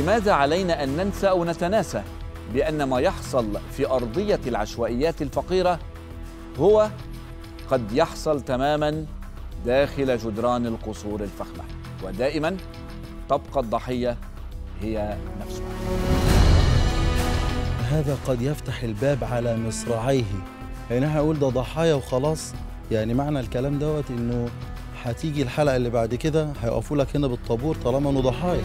لماذا علينا أن ننسى أو نتناسى بأن ما يحصل في أرضية العشوائيات الفقيرة هو قد يحصل تماما داخل جدران القصور الفخمة ودائما تبقى الضحية هي نفسها هذا قد يفتح الباب على مصراعيه يعني احنا نقول ده ضحايا وخلاص يعني معنى الكلام دوت انه هتيجي الحلقه اللي بعد كده هيقفوا لك هنا بالطابور طالما انه ضحايا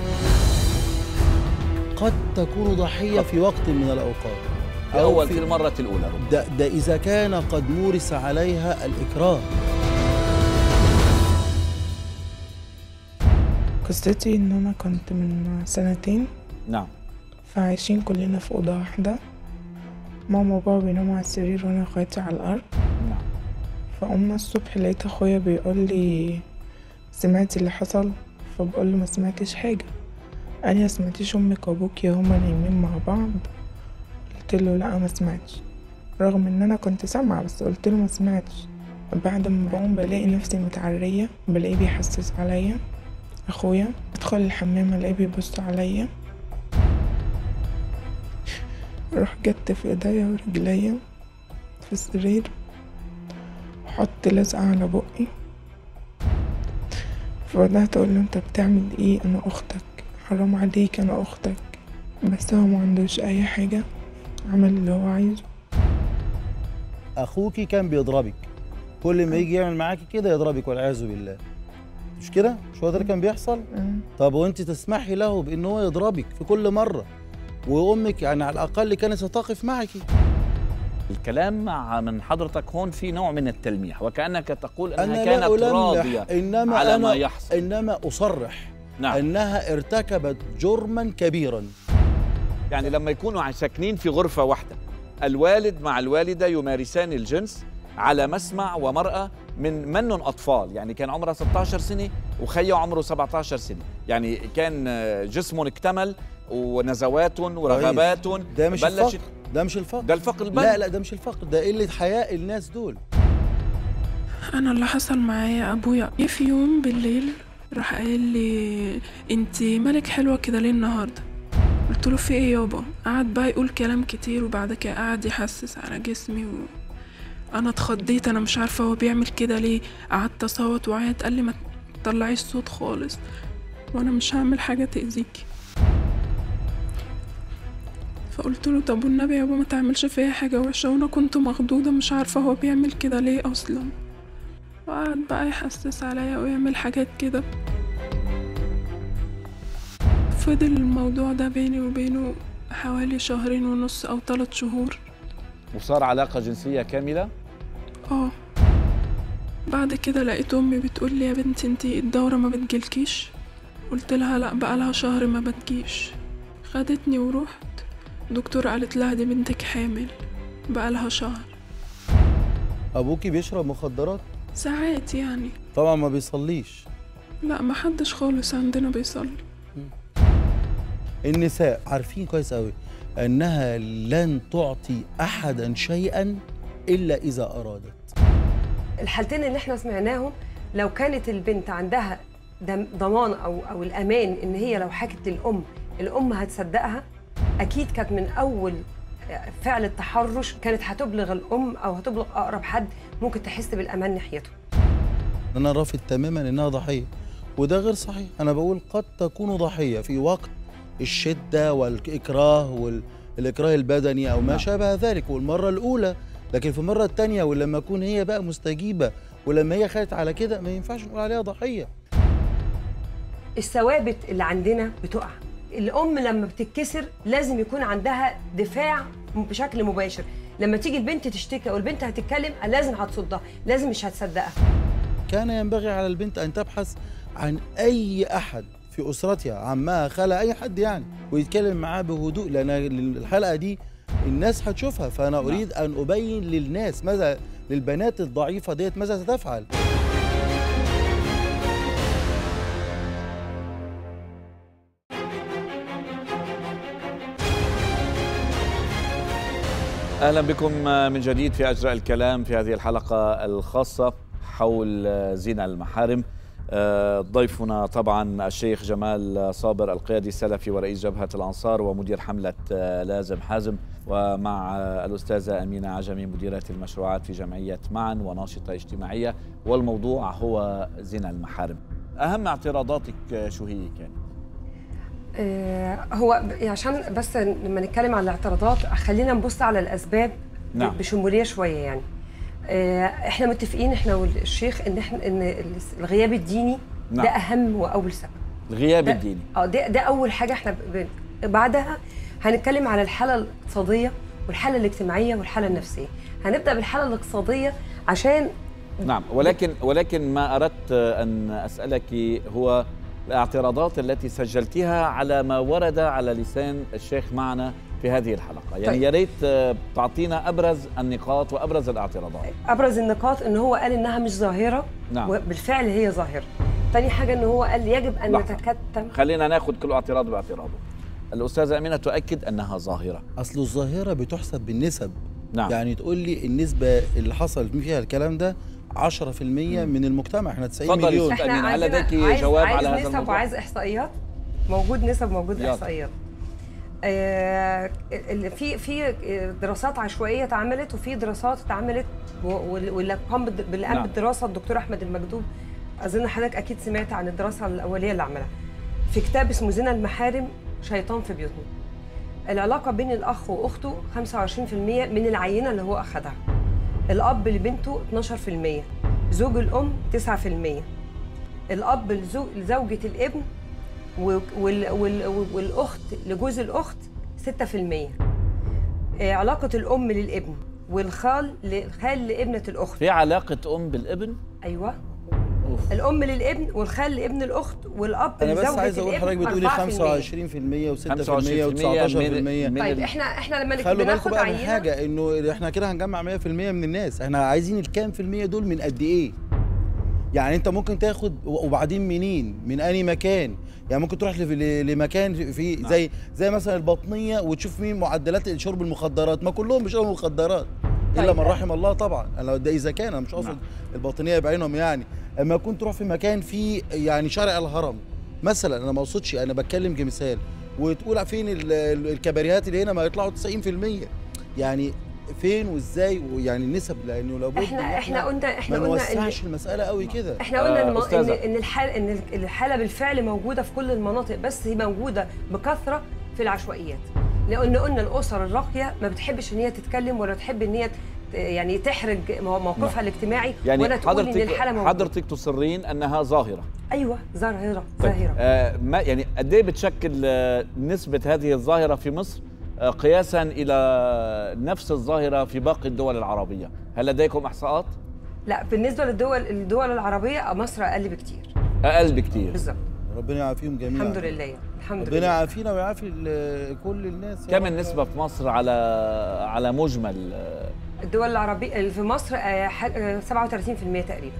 قد تكون ضحيه في وقت من الاوقات أول في- في المرة الأولى ربما ده, ده اذا كان قد مورس عليها الاكراه قصتي ان انا كنت من سنتين نعم فعايشين كلنا في اوضه واحده ماما وبابا بيناموا على السرير وانا واخواتي على الارض نعم فقمنا الصبح لقيت اخويا بيقول لي سمعتي اللي حصل فبقول له ما سمعتش حاجه قال لي ما سمعتيش امك وابوكي هما نايمين مع بعض قلت له لا ما سمعتش رغم ان انا كنت سامعه بس قلت له ما سمعتش بعد ما بقوم بلاقي نفسي متعريه بلاقيه بيحسس عليا اخويا ادخل الحمام الاقيه بيبص عليا روح جت في ايديا ورجليا في السرير حط لزقة على بقي فبدأت أقول له أنت بتعمل إيه أنا أختك حرام عليك أنا أختك بس هو ما عندوش أي حاجة عمل اللي هو عايزه اخوكي كان بيضربك كل ما يجي يعمل معاكي كده يضربك والعياذ بالله مش كده مش هو ده اللي كان بيحصل أمم. طب وانت تسمحي له بان هو يضربك في كل مره وامك يعني على الاقل كانت ستقف معك الكلام مع من حضرتك هون في نوع من التلميح وكأنك تقول أنها انا كانت لا ألمح راضية انما على أنا ما يحصل انما اصرح نعم انها ارتكبت جرما كبيرا يعني لما يكونوا ساكنين في غرفة واحدة الوالد مع الوالدة يمارسان الجنس على مسمع ومرأة من من أطفال يعني كان عمرها 16 سنة وخيه عمره 17 سنة يعني كان آه، جسمهم اكتمل ونزوات ورغبات ده مش بلشت الفقر ده مش الفقر ده الفقر البلد لا لا ده مش الفقر ده قله حياء الناس دول انا اللي حصل معايا ابويا جه في يوم بالليل راح قال لي انت مالك حلوه كده ليه النهارده قلت له في ايه يابا قعد بقى يقول كلام كتير وبعد كده قعد يحسس على جسمي و... انا اتخضيت انا مش عارفه هو بيعمل كده ليه قعدت اصوت وعيط قال لي ما تطلعيش صوت خالص وانا مش هعمل حاجه تاذيكي فقلت له طب والنبي يابا ما تعملش فيا حاجه وحشه وانا كنت مخضوضه مش عارفه هو بيعمل كده ليه اصلا وقعد بقى يحسس عليا ويعمل حاجات كده فضل الموضوع ده بيني وبينه حوالي شهرين ونص او ثلاث شهور وصار علاقة جنسية كاملة اه بعد كده لقيت امي بتقول لي يا بنتي انتي الدورة ما بتجيلكيش قلت لها لا بقى لها شهر ما بتجيش خدتني ورحت دكتورة قالت لها دي بنتك حامل بقى لها شهر ابوكي بيشرب مخدرات ساعات يعني طبعا ما بيصليش لا ما حدش خالص عندنا بيصلي النساء عارفين كويس قوي انها لن تعطي احدا شيئا الا اذا ارادت الحالتين اللي احنا سمعناهم لو كانت البنت عندها دم- ضمان او او الامان ان هي لو حكت للام الام هتصدقها اكيد كانت من اول فعل التحرش كانت هتبلغ الام او هتبلغ اقرب حد ممكن تحس بالامان ناحيته انا رافض تماما انها ضحيه وده غير صحيح انا بقول قد تكون ضحيه في وقت الشده والاكراه والاكراه البدني او ما نعم. شابه ذلك والمره الاولى لكن في المره الثانيه ولما اكون هي بقى مستجيبه ولما هي خدت على كده ما ينفعش نقول عليها ضحيه الثوابت اللي عندنا بتقع الام لما بتتكسر لازم يكون عندها دفاع بشكل مباشر لما تيجي البنت تشتكي او البنت هتتكلم لازم هتصدها لازم مش هتصدقها كان ينبغي على البنت ان تبحث عن اي احد في اسرتها عمها خالها اي حد يعني ويتكلم معاه بهدوء لان الحلقه دي الناس هتشوفها فانا اريد ان ابين للناس ماذا للبنات الضعيفه ديت ماذا ستفعل اهلا بكم من جديد في اجراء الكلام في هذه الحلقه الخاصه حول زنا المحارم آه، ضيفنا طبعا الشيخ جمال صابر القيادي السلفي ورئيس جبهة الأنصار ومدير حملة آه، لازم حازم ومع آه، الأستاذة أمينة عجمي مديرة المشروعات في جمعية معا وناشطة اجتماعية والموضوع هو زنا المحارم أهم اعتراضاتك آه، شو هي كانت؟ آه، هو ب- عشان بس لما نتكلم عن الاعتراضات خلينا نبص على الاسباب نعم. بشموليه شويه يعني آه، احنا متفقين احنا والشيخ ان احنا ان الغياب الديني نعم. ده اهم واول سبب الغياب ده- الديني اه ده ده اول حاجه احنا ب... ب... بعدها هنتكلم على الحاله الاقتصاديه والحاله الاجتماعيه والحاله النفسيه هنبدا بالحاله الاقتصاديه عشان نعم ولكن ولكن ما اردت ان اسالك هو الاعتراضات التي سجلتها على ما ورد على لسان الشيخ معنا في هذه الحلقه يعني طيب. يا ريت آه، تعطينا ابرز النقاط وابرز الاعتراضات ابرز النقاط ان هو قال انها مش ظاهره نعم. وبالفعل هي ظاهره تاني حاجه ان هو قال يجب ان لحظة. نتكتم خلينا ناخذ كل اعتراض باعتراضه الاستاذه امينه تؤكد انها ظاهره اصل الظاهره بتحسب بالنسب نعم يعني تقول لي النسبه اللي حصل فيها الكلام ده 10% من المجتمع احنا 90 تفضل مليون أستاذ. احنا أمين، هل عايزين- لديك عايز جواب عايز على هذا نسب الموضوع؟ وعايز احصائيات موجود نسب موجود يلا. احصائيات آه اللي في في دراسات عشوائيه اتعملت وفي دراسات اتعملت و- وال- واللي قام بالد- بالقام نعم. بالدراسه الدكتور احمد المكدوب اظن حضرتك اكيد سمعت عن الدراسه الاوليه اللي عملها في كتاب اسمه زنا المحارم شيطان في بيوتنا العلاقه بين الاخ واخته 25% من العينه اللي هو اخذها الاب لبنته 12% زوج الام 9% الاب لزو- لزوجة الابن و- وال وال والاخت لجوز الاخت 6% آه، علاقة الام للابن والخال للخال لابنة الاخت في علاقه ام بالابن ايوه أوف. الام للابن والخال لابن الاخت والاب انا بس لزوجة عايز اقول الابن حضرتك بتقولي 4%. 25% و6% 25% و19% من طيب ال- احنا احنا لما خلوا بالكم بناخد بقى من عينة حاجه انه احنا كده هنجمع 100% من الناس احنا عايزين الكام في المية دول من قد ايه يعني انت ممكن تاخد وبعدين منين من اني مكان يعني ممكن تروح لف- ل- لمكان في نعم. زي زي مثلا البطنيه وتشوف مين معدلات شرب المخدرات ما كلهم بيشربوا مخدرات الا طيب. من رحم الله طبعا انا ده اذا كان انا مش قاصد نعم. الباطنيه بعينهم يعني اما كنت تروح في مكان فيه يعني شارع الهرم مثلا انا ما اقصدش انا بتكلم كمثال وتقول فين ال- ال- الكباريهات اللي هنا ما يطلعوا 90% يعني فين وازاي ويعني النسب لانه لابد احنا إن احنا قلنا ما احنا قلنا إن- نوسعش المساله قوي كده احنا قلنا آه، ان ان أستاذة. ان الحاله ان الحاله بالفعل موجوده في كل المناطق بس هي موجوده بكثره في العشوائيات لان قلنا الاسر الراقيه ما بتحبش ان هي تتكلم ولا تحب ان هي ت- يعني تحرج مو- موقفها الاجتماعي يعني ولا تقول ان حضرتك الحاله موجوده حضرتك تصرين انها ظاهره ايوه ظاهره طيب، ظاهره آه ما يعني قد ايه بتشكل آه، نسبه هذه الظاهره في مصر آه، قياسا الى نفس الظاهره في باقي الدول العربيه هل لديكم احصاءات لا بالنسبه للدول الدول العربيه مصر اقل بكتير اقل بكتير بالظبط ربنا يعافيهم جميعا الحمد لله الحمد ربنا لله يعافينا ويعافي ال- كل الناس يا كم رب. النسبه في مصر على على مجمل آه، الدول العربية اللي في مصر آه، ح- آه، 37% تقريبا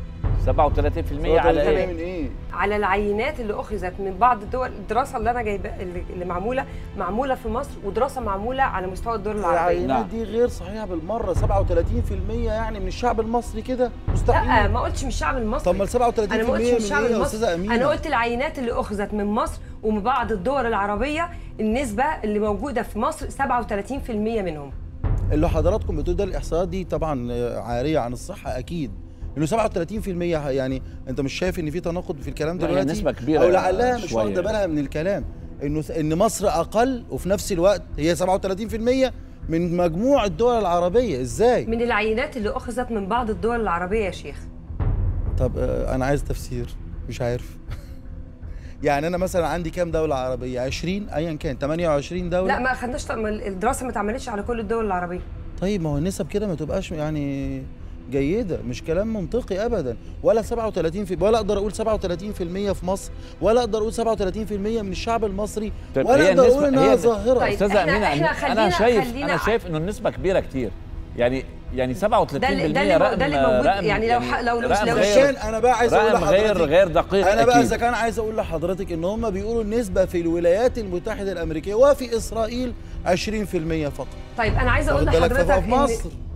37% على تمام. ايه من ايه على العينات اللي اخذت من بعض الدول الدراسه اللي انا جايبه اللي اللي معموله معموله في مصر ودراسه معموله على مستوى الدول العربيه العينات نعم. دي غير صحيحه بالمره 37% يعني من الشعب المصري كده مستحيل لا ما قلتش من الشعب المصري طب ما ال 37% انا ما قلتش من من الشعب ايه يا المصري استاذه امينه انا قلت العينات اللي اخذت من مصر ومن بعض الدول العربيه النسبه اللي موجوده في مصر 37% منهم اللي حضراتكم بتقولوا ده الاحصاءات دي طبعا عاريه عن الصحه اكيد انه 37% يعني انت مش شايف ان في تناقض في الكلام لا، هي دلوقتي نسبة كبيرة او لعلها مش شوية. واخده بالها من الكلام انه ان مصر اقل وفي نفس الوقت هي 37% من مجموع الدول العربيه ازاي من العينات اللي اخذت من بعض الدول العربيه يا شيخ طب آه، انا عايز تفسير مش عارف يعني انا مثلا عندي كام دوله عربيه 20 ايا كان 28 دوله لا ما اخذناش طب ما الدراسه ما اتعملتش على كل الدول العربيه طيب ما هو النسب كده ما تبقاش يعني جيدة مش كلام منطقي أبدا ولا 37 في ولا أقدر أقول 37% في مصر ولا أقدر أقول 37% من الشعب المصري طيب ولا هي أقدر النسبة- أقول إنها هي- ظاهرة طيب. استاذه إحنا- امينه إحنا انا خلينا- شايف خلينا انا شايف انه النسبه كبيره كتير يعني يعني 37% ده اللي- ده اللي مو- رقم ده اللي موجود. رقم يعني لو ح- لو- لو- رقم لو غير كان أنا بقى عايز أقول رقم غير لحضرتك غير دقيق أنا بقى أكيد. إذا كان عايز أقول لحضرتك إن هم بيقولوا النسبة في الولايات المتحدة الأمريكية وفي إسرائيل 20% فقط طيب انا عايزه اقول واخد بالك لحضرتك ففي ان مصر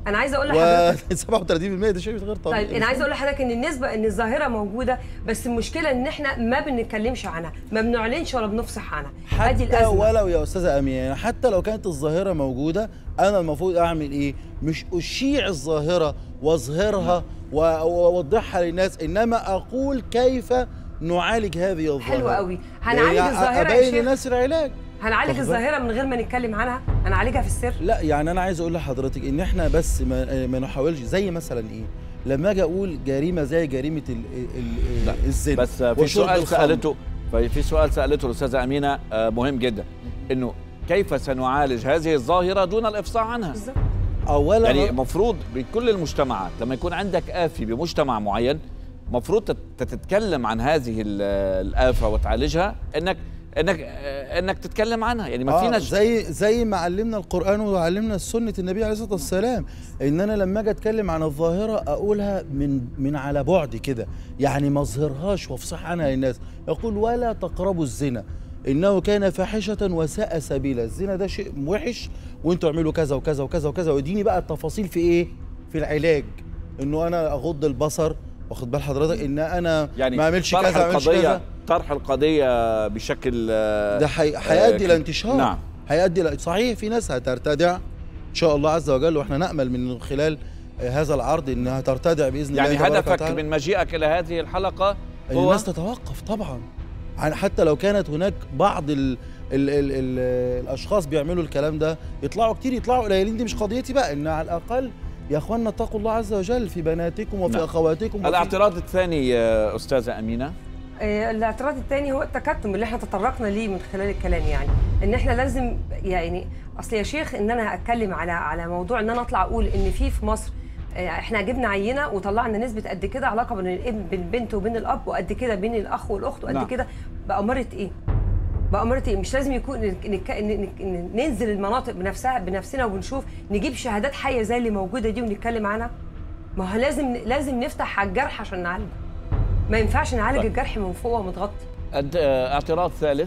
انا عايزه اقول و لحضرتك 37% ده شيء غير طبيعي طيب انا عايزه اقول لحضرتك ان النسبه ان الظاهره موجوده بس المشكله ان احنا ما بنتكلمش عنها ما بنعلنش ولا بنفصح عنها ادي حتى الازمه ولو يا استاذه امين حتى لو كانت الظاهره موجوده انا المفروض اعمل ايه مش اشيع الظاهره واظهرها و- واوضحها للناس انما اقول كيف نعالج هذه الظاهره حلو قوي هنعالج يعني الظاهره يا ابين شيخ للناس العلاج هنعالج واخد بالك؟ الظاهره من غير ما نتكلم عنها هنعالجها في السر لا يعني انا عايز اقول لحضرتك ان احنا بس ما, ما نحاولش زي مثلا ايه لما اجي اقول جريمه زي جريمه ال ال لا، الزنا بس في وشرب سؤال الخمر. سالته في سؤال سالته الاستاذه امينه آه، مهم جدا انه كيف سنعالج هذه الظاهره دون الافصاح عنها بالظبط اولا يعني مفروض بكل المجتمعات لما يكون عندك آفة بمجتمع معين مفروض تت- تتكلم عن هذه ال- الآفة وتعالجها انك انك آه، انك تتكلم عنها يعني ما آه فينا زي زي ما علمنا القران وعلمنا سنه النبي عليه الصلاه والسلام ان انا لما اجي اتكلم عن الظاهره اقولها من من على بعد كده يعني ما اظهرهاش وافصح عنها للناس يقول ولا تقربوا الزنا انه كان فاحشه وساء سبيلا الزنا ده شيء وحش وانتوا اعملوا كذا وكذا وكذا وكذا واديني بقى التفاصيل في ايه في العلاج انه انا اغض البصر واخد بال حضرتك ان انا يعني ما اعملش طرح كذا ما اعملش القضية كذا طرح القضية بشكل آه، ده حي... هيؤدي الى انتشار نعم هيؤدي الى صحيح في ناس هترتدع ان شاء الله عز وجل واحنا نامل من خلال آه، هذا العرض انها ترتدع باذن يعني الله تبارك هدفك وتعالى. من مجيئك الى هذه الحلقة ان هو الناس تتوقف طبعا يعني حتى لو كانت هناك بعض ال ال ال ال الاشخاص بيعملوا الكلام ده يطلعوا كتير يطلعوا قليلين دي مش قضيتي بقى ان على الاقل يا اخوانا اتقوا الله عز وجل في بناتكم وفي نعم. اخواتكم وفي الاعتراض الثاني يا أستاذة أمينة آه، الاعتراض الثاني هو التكتم اللي احنا تطرقنا ليه من خلال الكلام يعني ان احنا لازم يعني اصل يا شيخ ان انا اتكلم على على موضوع ان انا اطلع اقول ان في في مصر آه، احنا جبنا عينه وطلعنا نسبه قد كده علاقه بين الابن بين البنت وبين الاب وقد كده بين الاخ والاخت وقد نعم. كده بأمارة ايه؟ بأمارة ايه؟ مش لازم يكون نك- نك- نك- ننزل المناطق بنفسها بنفسنا وبنشوف نجيب شهادات حيه زي اللي موجوده دي ونتكلم عنها ما هو لازم لازم نفتح على الجرح عشان نعالجه ما ينفعش نعالج طيب. الجرح من فوق ومتغطي أنت- آه، اعتراض ثالث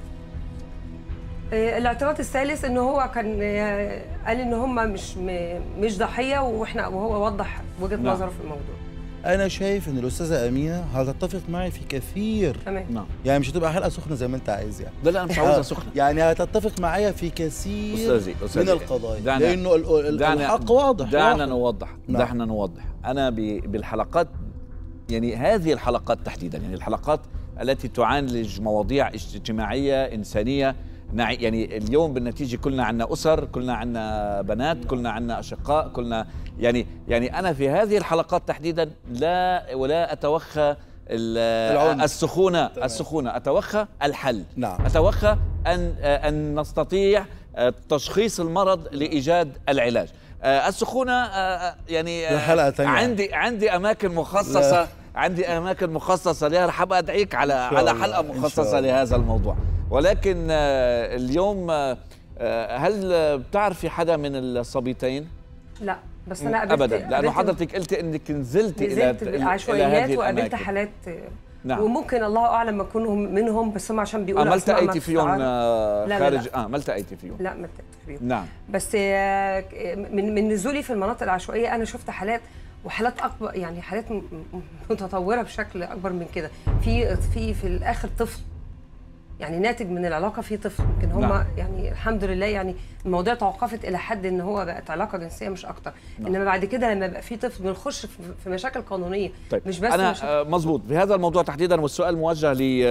آه، الاعتراض الثالث ان هو كان آه، قال ان هم مش م- مش ضحيه واحنا وهو وضح وجهه نعم. نظره في الموضوع انا شايف ان الاستاذه امينه هتتفق معي في كثير تمام نعم يعني مش هتبقى حلقه سخنه زي ما انت عايز يعني لا لا أنا مش عاوزها سخنة يعني هتتفق معايا في كثير أستاذي من أستاذي القضايا دعنا- لانه ال- ال- دعنا- الحق واضح دعنا واضح. نوضح نعم. دعنا نوضح انا ب- بالحلقات يعني هذه الحلقات تحديدا يعني الحلقات التي تعالج مواضيع اجتماعيه انسانيه نع- يعني اليوم بالنتيجه كلنا عنا اسر كلنا عنا بنات كلنا عنا اشقاء كلنا يعني يعني انا في هذه الحلقات تحديدا لا ولا اتوخى ال- العنف. السخونه تمام. السخونه اتوخى الحل نعم اتوخى ان ان نستطيع تشخيص المرض لايجاد العلاج آه، السخونه آه، يعني ده حلقة تانية. عندي عندي اماكن مخصصه لا. عندي اماكن مخصصه لها رح ابقى ادعيك على شاء على الله، حلقه إن شاء مخصصه الله. لهذا الموضوع ولكن آه، اليوم آه، آه، هل آه، بتعرفي حدا من الصبيتين لا بس انا قابلت ابدا لانه قابلت- حضرتك قلت انك نزلت الى نزلت إلى عشوائيات هذه وقابلت الأماكن. حالات آه، نعم وممكن الله اعلم اكونهم منهم بس هم عشان آه، بيقولوا ما أسماء التقيتي فيهم بتتعرف. آه، لا، لا، خارج لا. اه ما التقيتي فيهم لا ما اتفقتش فيهم نعم بس آه، من من نزولي في المناطق العشوائيه انا شفت حالات وحالات اكبر يعني حالات م- م- متطوره بشكل اكبر من كده في في في الاخر طفل يعني ناتج من العلاقه في طفل يمكن هم نعم. يعني الحمد لله يعني المواضيع توقفت الى حد ان هو بقت علاقه جنسيه مش اكتر نعم. انما بعد كده لما يبقى في طفل بنخش في في مشاكل قانونيه طيب مش بس انا مشاكل آه، مزبوط في هذا الموضوع تحديدا والسؤال موجه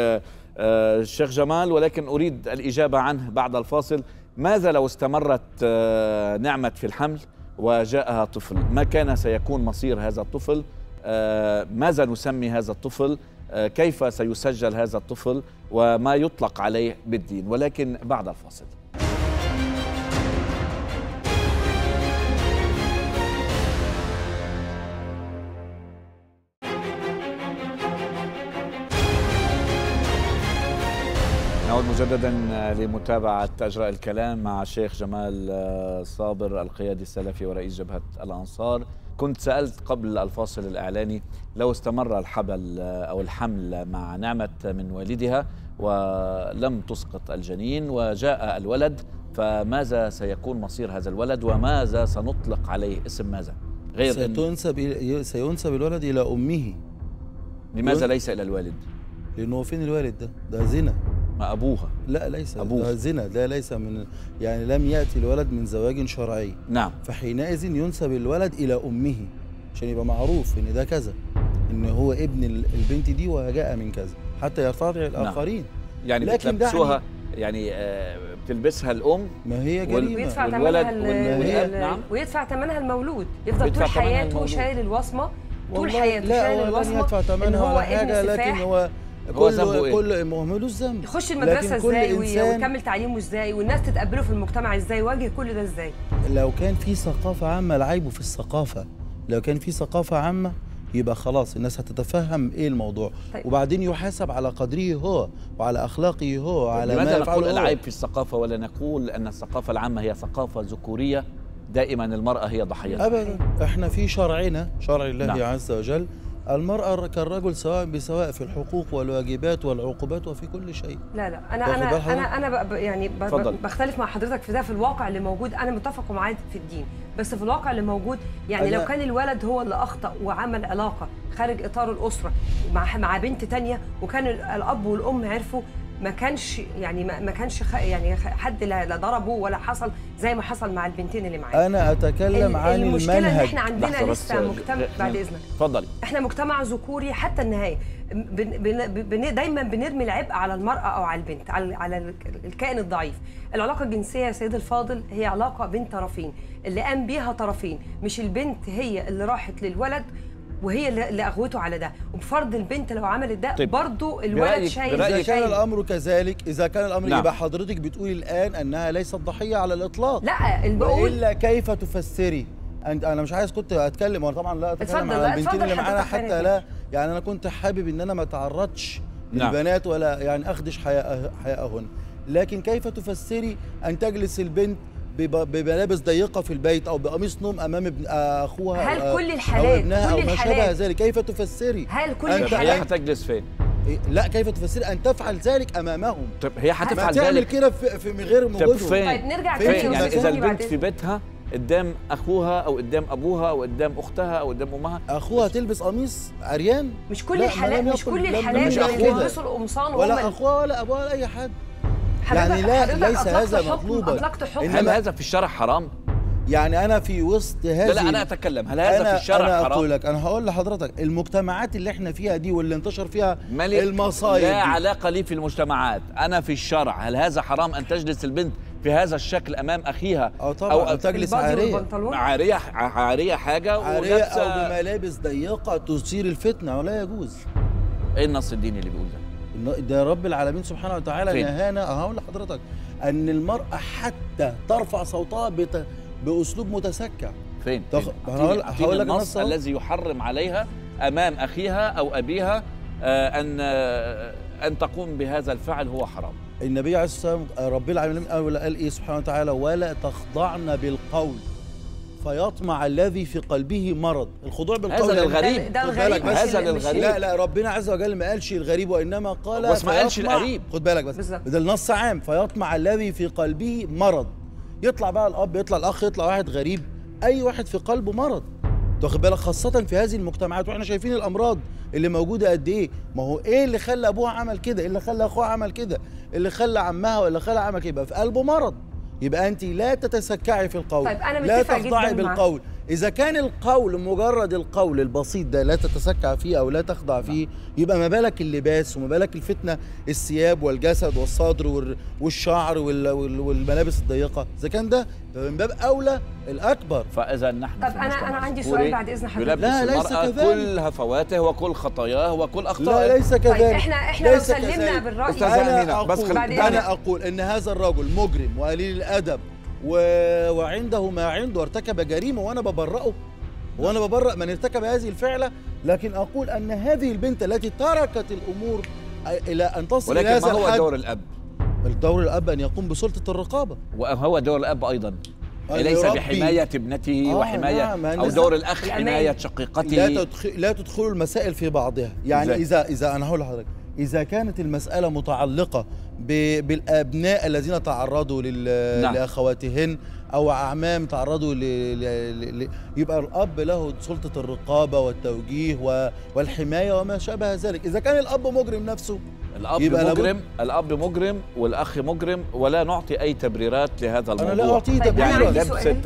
للشيخ جمال ولكن اريد الاجابه عنه بعد الفاصل ماذا لو استمرت آه، نعمه في الحمل وجاءها طفل ما كان سيكون مصير هذا الطفل آه، ماذا نسمي هذا الطفل آه، كيف سيسجل هذا الطفل وما يطلق عليه بالدين ولكن بعد الفاصل نعود مجددا لمتابعة أجراء الكلام مع الشيخ جمال آه، صابر القيادي السلفي ورئيس جبهة الأنصار كنت سألت قبل الفاصل الإعلاني لو استمر الحبل آه، أو الحمل مع نعمة من والدها ولم تسقط الجنين وجاء الولد فماذا سيكون مصير هذا الولد وماذا سنطلق عليه اسم ماذا غير إن ستنسب إلى- سينسب الولد الى امه لماذا يون- ليس الى الوالد لانه فين الوالد ده ده زنا ما ابوها لا ليس أبوه. ده زنا ده ليس من يعني لم ياتي الولد من زواج شرعي نعم فحينئذ ينسب الولد الى امه عشان يبقى معروف ان ده كذا ان هو ابن ال- البنت دي وجاء من كذا حتى يرتضع الاخرين يعني لكن بتلبسوها يعني آه بتلبسها الام ما هي وال- جريمه ويدفع والولد ثمنها ال- والولاد، ال- نعم. ويدفع ثمنها المولود يفضل ويدفع طول ثمنها حياته المولود. شايل الوصمه طول والله حياته لا شايل هو لن الوصمه يدفع ان ثمنها هو ولا حاجه ابن لكن سفاح هو هو ذنبه كل إيه؟ كل ما هو ملوش ذنب يخش لكن المدرسه كل ازاي وي- إنسان- ويكمل تعليمه ازاي والناس تتقبله في المجتمع ازاي يواجه كل ده ازاي لو كان في ثقافة عامة العيب في الثقافة لو كان في ثقافة عامة يبقى خلاص الناس هتتفهم ايه الموضوع طيب. وبعدين يحاسب على قدره هو وعلى اخلاقه هو وعلى ما لماذا يفعله نقول هو. العيب في الثقافه ولا نقول ان الثقافه العامه هي ثقافه ذكوريه دائما المراه هي ضحيتها ابدا احنا في شرعنا شرع الله نعم. عز وجل المرأة كالرجل سواء بسواء في الحقوق والواجبات والعقوبات وفي كل شيء لا لا انا واخد بال انا حضرتك؟ انا انا ب- ب- يعني ب- اتفضل. ب- بختلف مع حضرتك في ده في الواقع اللي موجود انا متفق معاك في الدين بس في الواقع اللي موجود يعني أنا- لو كان الولد هو اللي اخطا وعمل علاقه خارج اطار الاسره مع مع بنت تانية وكان ال- الاب والام عرفوا ما كانش يعني ما ما كانش خ- يعني خ- حد لا لا ضربه ولا حصل زي ما حصل مع البنتين اللي معاه انا اتكلم ال- عن المشكله ان المنهج احنا عندنا لحظة بس، لسه مجتمع آه، بعد نعم. اذنك اتفضلي احنا مجتمع ذكوري حتى النهايه بن بن بن دايما بنرمي العبء على المراه او على البنت على على ال- الكائن الضعيف العلاقه الجنسيه يا سيد الفاضل هي علاقه بين طرفين اللي قام بيها طرفين مش البنت هي اللي راحت للولد وهي اللي اللي اغوته على ده وبفرض البنت لو عملت ده طيب، برضو الولد برأيك- شايل برأيك إذا كان شايل. الأمر كذلك إذا كان الأمر نعم. يبقى حضرتك بتقولي الآن أنها ليست ضحية على الإطلاق لا اللي بقول وإلا كيف تفسري أنت أنا مش عايز كنت أتكلم وأنا طبعا لا أتكلم اتفضل، عن لا، البنتين اتفضل اللي معانا حضرتك حتى حضرتك. لا يعني أنا كنت حابب إن أنا ما أتعرضش نعم. للبنات ولا يعني أخدش حياء حياءهن لكن كيف تفسري أن تجلس البنت بب- بملابس ضيقه في البيت او بقميص نوم امام ابن اخوها هل أو- كل او الحالات- ابنها كل او ما شابه الحالات- ذلك كيف تفسري هل كل أنت- طيب هي الحالات هتجلس فين إيه، لا كيف تفسري ان تفعل ذلك امامهم طيب هي ما هتفعل تعمل ذلك كده في, في من غير طب وجودهم فين طيب نرجع فين تاني فين يا يعني أستاذ اذا هاني البنت بعد في بيتها قدام اخوها او قدام ابوها او قدام اختها او قدام امها اخوها تلبس قميص عريان مش كل لا، الحالات ما لم مش يكن- كل لم- الحالات مش اللي أخوها. بيلبسوا القمصان وهم ولا اخوها ولا ابوها ولا اي حد يعني حضرتك- لا حضرتك ليس أطلقت هذا حكم- مطلوبا اطلقت حكم هل إنما- هذا في الشرع حرام يعني انا في وسط هذه لا لا انا اتكلم هل هذا أنا في الشرع انا حرام اقول لك انا هقول لحضرتك المجتمعات اللي احنا فيها دي واللي انتشر فيها ملك المصايب لا دي. علاقة لي في المجتمعات أنا في الشرع هل هذا حرام أن تجلس البنت في هذا الشكل أمام أخيها اه طبعا أو أو تجلس البادي عاريه والبنطلون عارية عارية حاجة عاريه ولابسة او بملابس ضيقه تثير الفتنه ولا يجوز إيه النص الديني اللي بيقول ده؟ إن- ده رب العالمين سبحانه وتعالى فين؟ نهانا هقول لحضرتك ان المراه حتى ترفع صوتها بت... باسلوب متسكع فين؟ تخ- فين؟ أنا هقول- أعطيني- أعطيني هقول لك النص النص أهو. الذي يحرم عليها أمام أخيها أو أبيها آه، أن آه، أن تقوم بهذا الفعل هو حرام النبي عليه الصلاه والسلام رب العالمين قال قال ايه سبحانه وتعالى ولا تخضعن بالقول فيطمع الذي في قلبه مرض الخضوع بالقول هذا يعني- للغريب ده خد الغريب بالك مش هذا ال- مش للغريب. لا لا ربنا عز وجل ما قالش الغريب وانما قال بس ما قالش فيطمع- القريب. خد بالك بس بالظبط. ده النص عام فيطمع الذي في قلبه مرض يطلع بقى الاب يطلع الاخ يطلع واحد غريب اي واحد في قلبه مرض واخد بالك خاصة في هذه المجتمعات واحنا شايفين الامراض اللي موجودة قد ايه ما هو ايه اللي خلى ابوها عمل كده إيه اللي خلى اخوها عمل كده إيه اللي خلى عمها ولا خلى عمل كده يبقى في قلبه مرض يبقى انت لا تتسكعي في القول طيب، أنا لا متفقة تخضعي جداً مع- بالقول اذا كان القول مجرد القول البسيط ده لا تتسكع فيه او لا تخضع فيه يبقى ما بالك اللباس وما بالك الفتنه الثياب والجسد والصدر وال- والشعر وال- وال- والملابس الضيقه اذا كان ده من باب اولى الاكبر فإذا نحن طب في أنا- المجتمع أنا عندي الذكوري سؤال بعد إذن حضرتك. يلبس لا، ليس المرأة كذلك. كل هفواته وكل خطاياه وكل لا أخطائه ليس كذلك طيب احنا احنا لو ليس سلمنا كذلك. بالراي أستاذ أمينة، انا بس اقول خل- بعد انا إذنك. اقول ان هذا الرجل مجرم وقليل الادب و... وعنده ما عنده ارتكب جريمه وانا ببرئه وانا ببرئ من ارتكب هذه الفعله لكن اقول ان هذه البنت التي تركت الامور الى ان تصل الى ولكن هذا ما هو الحد دور الأب؟ الدور الاب ان يقوم بسلطه الرقابه وهو دور الأب أيضا أن ليس يربي. بحماية ابنته آه، وحماية نعم، أو الناس- دور الأخ الأمان. حماية شقيقته لا تدخل لا تدخلوا المسائل في بعضها يعني إزاي؟ اذا اذا انا هقول لحضرتك اذا كانت المساله متعلقه ب- بالابناء الذين تعرضوا لل... نعم. لاخواتهن او اعمام تعرضوا ل... ل... ل... يبقى الاب له سلطه الرقابه والتوجيه و... والحمايه وما شابه ذلك اذا كان الاب مجرم نفسه الاب يبقى لابد- مجرم الاب مجرم والاخ مجرم ولا نعطي اي تبريرات لهذا انا الموضوع لا اعطيه طيب، أنا يعني عندي تبريرا سؤال. لبسه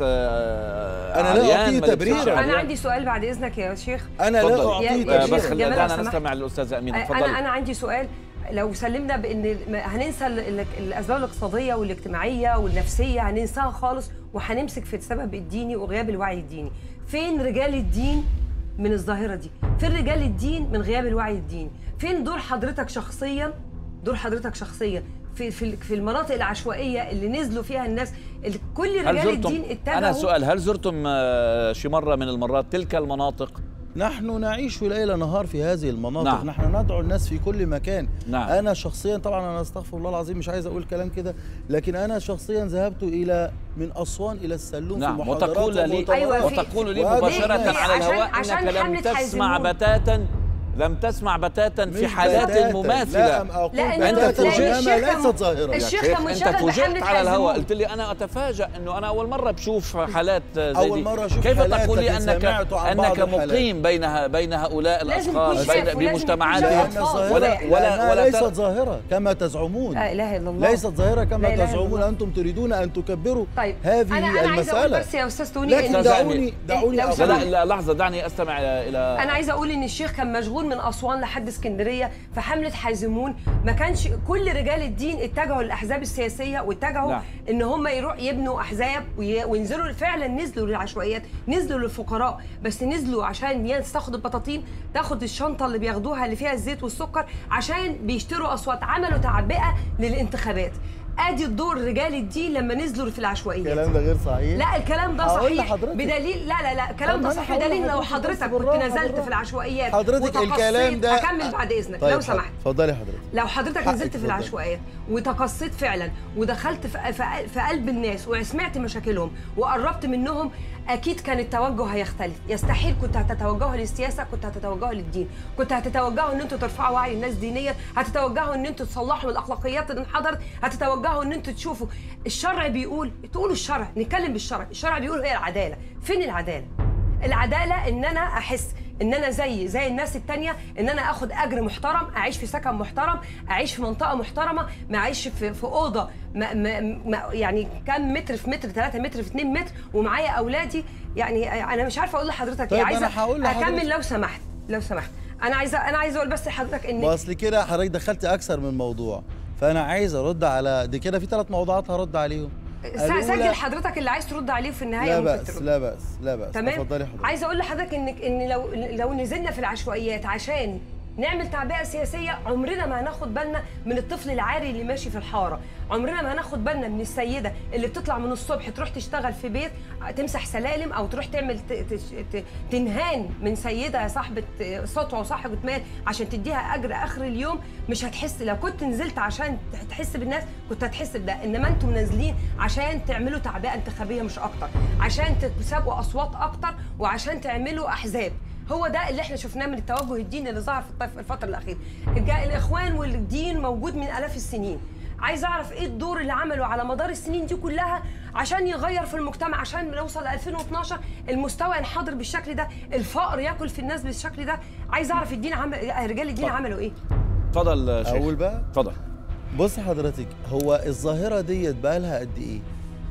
آه، أنا لا عريان أعطيه ما لبسش تبريرا. انا عريان. عندي سؤال بعد اذنك يا شيخ انا لا اتفضل. يا- اعطيه يا آه، شيخ، بس تبريرا جمال دعنا لو سمحت. نستمع للاستاذه امينه انا تفضل انا عندي سؤال لو سلمنا بان ال- هننسى ال- ال- الاسباب الاقتصاديه والاجتماعيه والنفسيه هننساها خالص وهنمسك في السبب الديني وغياب الوعي الديني فين رجال الدين من الظاهره دي فين رجال الدين من غياب الوعي الديني فين دور حضرتك شخصيا دور حضرتك شخصيا في في في المناطق العشوائيه اللي نزلوا فيها الناس اللي كل هل رجال زرتم الدين اتجهوا انا سؤال هل زرتم آه، شي مره من المرات تلك المناطق نحن نعيش ليل نهار في هذه المناطق نعم. نعم. نحن ندعو الناس في كل مكان نعم. انا شخصيا طبعا انا استغفر الله العظيم مش عايز اقول كلام كده لكن انا شخصيا ذهبت الى من اسوان الى السلوم نعم في محاضرات وتقول لي ومؤتمرات. أيوة، في- وتقول لي وهذا مباشرة ليه؟ على عشان- الهواء عشان انك لم حملة تسمع حيزمون. بتاتا لم تسمع بتاتا في مش حالات بتاتا. لا مماثلة أم أقول لا، أنت بتاتا فوجئت. إنما الشيخ كان- ليست ظاهرة الشيخ يا كان شيخ منشغل انت فوجئت بحملة على الهواء حيزمون. قلت لي انا اتفاجأ انه انا اول مرة بشوف حالات زي أول دي. مرة أشوف كيف حالات، تقول لي لكن انك سمعت عن بعض انك الحالات. مقيم بين ه- بين هؤلاء لازم الاشخاص يكون بين شاف ولازم بمجتمعات يكون لأن شاف. الظاهرة ولا- ولا- لأنها ولا ليست تر- ظاهرة كما تزعمون لا اله الا الله ليست ظاهرة لا كما إله إلا تزعمون الله. أنتم تريدون أن تكبروا طيب هذه انا انا عايزه اقول المسألة بس يا استاذ توني لكن إن- دعوني دعوني لو لا أقول سمحت. لا لا لحظة دعني استمع الى الى انا عايزه اقول ان الشيخ كان مشغول من اسوان لحد اسكندريه في حمله حازمون ما كانش كل رجال الدين اتجهوا للاحزاب السياسيه واتجهوا نعم. ان هم يروح يبنوا احزاب وي- وينزلوا فعلا نزلوا للعشوائيات نزلوا للفقراء بس نزلوا عشان الناس تاخد البطاطين تاخد الشنطه اللي بياخدوها اللي فيها الزيت والسكر عشان بيشتروا اصوات عملوا تعبئه للانتخابات ادي الدور رجال الدين لما نزلوا في العشوائيات الكلام ده غير صحيح لا الكلام ده هقول صحيح لحضرتك. بدليل لا لا لا الكلام طب ده ما أنا صحيح هقول بدليل لو لحضرتك بس حضرتك كنت بالراحة، نزلت بالراحة. في العشوائيات حضرتك وتقصيت- الكلام ده هكمل بعد اذنك طيب لو سمحت اتفضلي حضرتك لو حضرتك حقك نزلت في اتفضلي. العشوائيات وتقصيت فعلا ودخلت في, في, في قلب الناس وسمعت مشاكلهم وقربت منهم اكيد كان التوجه هيختلف يستحيل كنت هتتوجهوا للسياسه كنت هتتوجهوا للدين كنت هتتوجهوا ان انتوا ترفعوا وعي الناس دينيا هتتوجهوا ان انتوا تصلحوا من الاخلاقيات اللي انحدرت هتتوجهوا ان انتوا تشوفوا الشرع بيقول تقولوا الشرع نتكلم بالشرع الشرع بيقول هي العداله فين العداله العداله ان انا احس ان انا زي زي الناس التانية ان انا اخد اجر محترم اعيش في سكن محترم اعيش في منطقه محترمه ما اعيش في, في اوضه ما ما ما يعني كام متر في متر 3 متر في 2 متر ومعايا اولادي يعني انا مش عارفه اقول لحضرتك طيب ايه عايزه أنا هقول لحضرتك. اكمل لو سمحت لو سمحت انا عايزه انا عايزه اقول بس لحضرتك ان ما اصل كده حضرتك دخلت اكثر من موضوع فانا عايز ارد على دي كده في ثلاث موضوعات هرد عليهم سا- الأولى- سجل حضرتك اللي عايز ترد عليه في النهايه لا ممكن بأس ترد. لا بأس لا بأس تمام اتفضلي حضرتك عايزه اقول لحضرتك ان ان لو لو نزلنا في العشوائيات عشان نعمل تعبئه سياسيه عمرنا ما هناخد بالنا من الطفل العاري اللي ماشي في الحاره عمرنا ما هناخد بالنا من السيده اللي بتطلع من الصبح تروح تشتغل في بيت تمسح سلالم او تروح تعمل ت- ت- ت- تنهان من سيده صاحبه سطوه وصاحبه مال عشان تديها اجر اخر اليوم مش هتحس لو كنت نزلت عشان تحس بالناس كنت هتحس بده انما انتم نازلين عشان تعملوا تعبئه انتخابيه مش اكتر عشان تسابقوا اصوات اكتر وعشان تعملوا احزاب هو ده اللي احنا شفناه من التوجه الديني اللي ظهر في الطف- الفتره الاخيره الج- الاخوان والدين موجود من الاف السنين عايز اعرف ايه الدور اللي عمله على مدار السنين دي كلها عشان يغير في المجتمع عشان نوصل ل 2012 المستوى ينحدر بالشكل ده الفقر ياكل في الناس بالشكل ده عايز اعرف الدين عمل رجال الدين طبعا. عملوا ايه تفضل شيخ اقول بقى تفضل بص حضرتك هو الظاهره ديت بقى لها قد ايه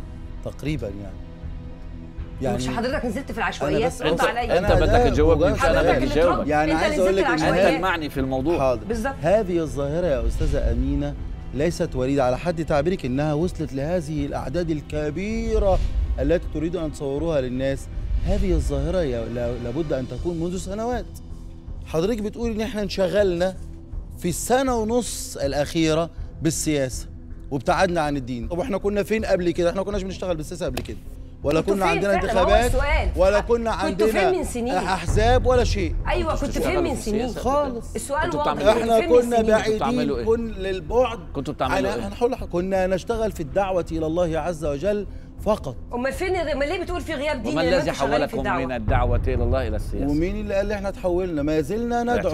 تقريبا يعني مش حضرتك نزلت في العشوائيات بس- رد انت عليا انت أنا بدك ده تجاوبني مجرد- مش انا حضرتك بدي اللي جاوبك ترد. يعني انت عايز اللي أقول نزلت لك إن انت العشوائيات المعني في الموضوع حاضر بالظبط هذه الظاهرة يا أستاذة أمينة ليست وليدة على حد تعبيرك إنها وصلت لهذه الأعداد الكبيرة التي تريد أن تصوروها للناس هذه الظاهرة يا- لا- لابد أن تكون منذ سنوات حضرتك بتقول إن إحنا انشغلنا في السنة ونص الأخيرة بالسياسة وابتعدنا عن الدين طب احنا كنا فين قبل كده احنا كناش بنشتغل بالسياسة قبل كده ولا كنتوا كنا فين عندنا فعلاً؟ هو انتخابات السؤال. ولا كنا كنتوا عندنا فين من سنين؟ احزاب ولا شيء ايوه كنت بتشتغلوا فين في من سنين السياسة؟ خالص السؤال كنتوا واضح بتعملوا كنت احنا فين من كنا سنين؟ كنتوا بتعملوا بعيدين إيه؟ كن للبعد كنتوا بتعملوا أنا ايه؟ انا هقول لك كنا نشتغل في الدعوه الى الله عز وجل فقط امال فين امال ليه بتقول في غياب ديني وما لما الذي انتوا شغالين في حولكم الدعوة؟ من الدعوة إلى الله إلى السياسة؟ ومين اللي قال لي احنا تحولنا ما زلنا ندعو